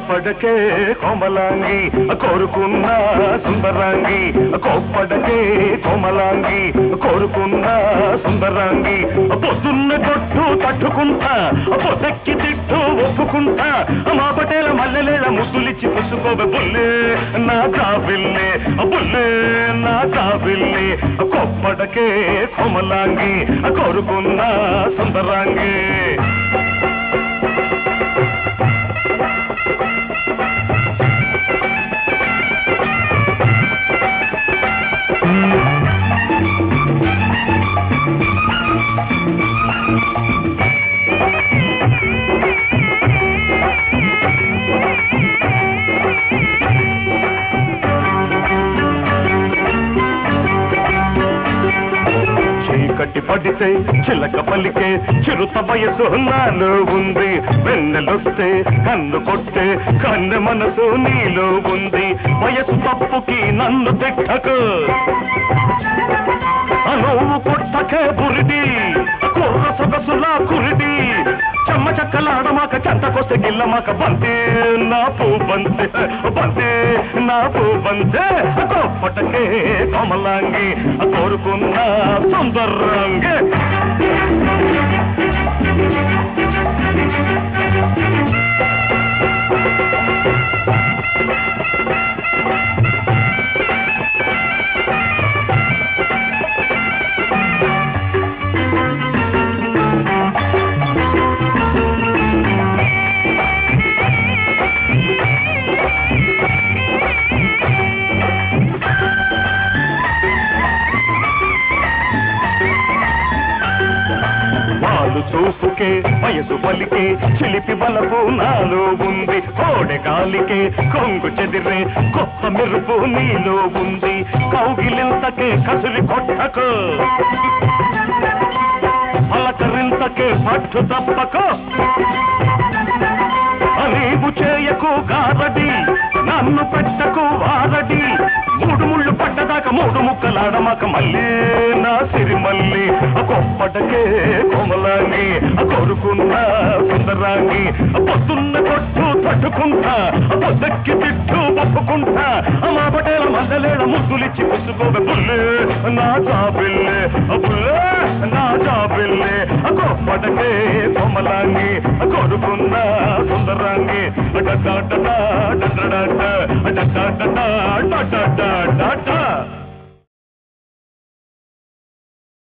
కోప్పడకే కోమలాంగి కోరుకున్న సుందరాంగి కోప్పడకే కోమలాంగి కోరుకున్న సుందరాంగి పొద్దున్న కొట్టు తట్టుకుంటా పొద్దెక్కి తిట్టు ఒప్పుకుంటా మా పటేల మల్లెలేల ముద్దులిచ్చి పుచ్చుకోవే బుల్లే నా కాబిల్లే బుల్లే నా కాబిల్లే కొప్పడకే కోమలాంగి కోరుకున్న సుందరాంగి చీకటి పడితే చిలక పలికే చిరుత వయసు నాలో ఉంది వెన్నెలొస్తే కన్ను కొట్టే కన్నె మనసు నీలో ఉంది వయసు తప్పుకి నన్ను తిట్టకు నువ్వు కొట్టకే బురిడి కుర్ర సొగసులా కురిడి చెమ్మ చక్కలాడమాక చెంతకొస్తే గిల్లమాక బంతే నా పూ బంతే బంతే నా పూ బంతే కోపటకే కమలాంగి కోరుకున్న సుందరంగి వాళ్ళు చూపుకే వయసు పలికే చిలిపి బలపు నాలో ఉంది కోడె గాలికే కొంగు చెదిరే కొత్త మెరుపు నీలో ఉంది కౌగిలింతకే కసురి కొట్టకు పలకరింతకే పట్టు తప్పకు నీవు చేయకు గారడి నన్ను పెట్టకు వారడి మూడు ముళ్ళు పడ్డదాకా మూడు ముక్కలాడమాక మళ్ళీ నా సిరి మళ్ళీ కొప్పటకే కోమలాంగి కోరుకున్న సుందరాంగి పొద్దున్న కొట్టు తట్టుకుంటా పొద్దక్కి తిట్టు ఒప్పుకుంటా మా పటేల మల్లలేడ ముద్దులిచ్చి పుచ్చుకోవే బుల్లే నా జాబిల్లే బుల్లే నా జాబిల్లే కొప్పటకే కోమలాంగి కోరుకున్న సుందరాంగి డడ్డా డడ్డా డడ్డా డడ్డా డడ్డా డడ్డా